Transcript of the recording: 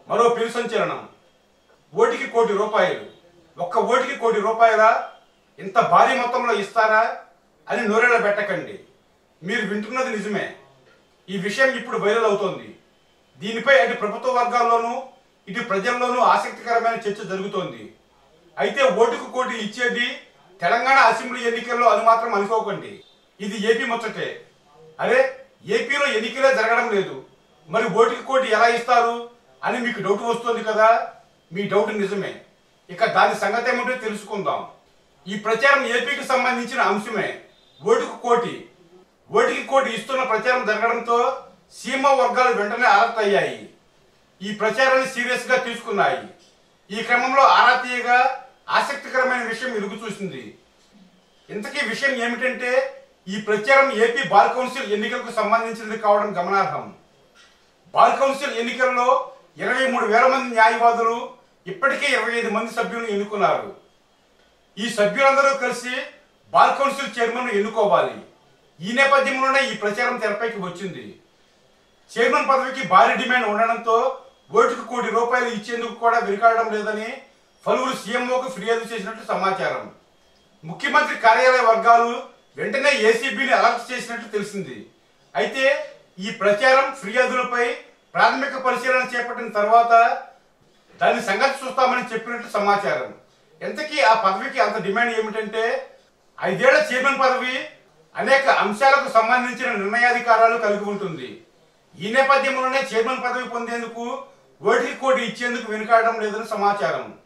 మరో పెను సంచలనం ఓటికి కోటి రూపాయలు ఒక్క ఓటికి కోటి రూపాయల ఇంత భారీ మొత్తంలో ఇస్తారా అని నూరేళ్ళ పెట్టకండి మీరు వింటున్నది నిజమే ఈ విషయం ఇప్పుడు వైరల్ అవుతోంది దీనిపై అటు ప్రభుత్వ వర్గాల్లోనూ ఇటు ప్రజల్లోనూ ఆసక్తికరమైన చర్చ జరుగుతోంది అయితే ఓటుకు కోటి ఇచ్చేది తెలంగాణ అసెంబ్లీ ఎన్నికల్లో అని మాత్రం అనుకోకండి ఇది ఏపీ ముచ్చటే అరే ఏపీలో ఎన్నికలే జరగడం లేదు మరి ఓటుకి కోటి ఎలా ఇస్తారు అని మీకు డౌట్ వస్తుంది కదా మీ డౌట్ నిజమే ఇక దాని సంగతి ఏమిటో తెలుసుకుందాం ఈ ప్రచారం ఏపీకి సంబంధించిన అంశమే ఓటుకు కోటి ఓటికి కోటి ఇస్తున్న ప్రచారం జరగడంతో సీమ వర్గాలు వెంటనే అలర్ట్ అయ్యాయి ఈ ప్రచారాన్ని సీరియస్ గా తీసుకున్నాయి ఈ క్రమంలో ఆరా తీయగా ఆసక్తికరమైన విషయం ఎలుగు చూసింది ఇంతకీ విషయం ఏమిటంటే ఈ ప్రచారం ఏపీ బార్ కౌన్సిల్ ఎన్నికలకు సంబంధించినది కావడం గమనార్హం బార్ కౌన్సిల్ ఎన్నికల్లో ఇరవై మూడు వేల మంది న్యాయవాదులు ఇప్పటికే ఇరవై ఐదు మంది సభ్యులను ఎన్నుకున్నారు ఈ సభ్యులందరూ కలిసి బార్ కౌన్సిల్ చైర్మన్ ఎన్నుకోవాలి ఈ నేపథ్యంలోనే ఈ ప్రచారం తెరపైకి వచ్చింది చైర్మన్ పదవికి భారీ డిమాండ్ ఉండడంతో ఓటుకు కోటి రూపాయలు ఇచ్చేందుకు కూడా వెనుకాడడం లేదని పలువురు సీఎంఓకు ఫిర్యాదు చేసినట్లు సమాచారం ముఖ్యమంత్రి కార్యాలయ వర్గాలు వెంటనే ఏసీబీని అలర్ట్ చేసినట్లు తెలిసింది అయితే ఈ ప్రచారం ఫిర్యాదులపై ప్రాథమిక పరిశీలన చేపట్టిన తర్వాత దాని సంగతి చూస్తామని చెప్పినట్లు సమాచారం ఎంతకీ ఆ పదవికి అంత డిమాండ్ ఏమిటంటే ఐదేళ్ల చైర్మన్ పదవి అనేక అంశాలకు సంబంధించిన నిర్ణయాధికారాలు కలిగి ఉంటుంది ఈ నేపథ్యంలోనే చైర్మన్ పదవి పొందేందుకు ఓటికి కోటి ఇచ్చేందుకు వెనుకాడడం లేదని సమాచారం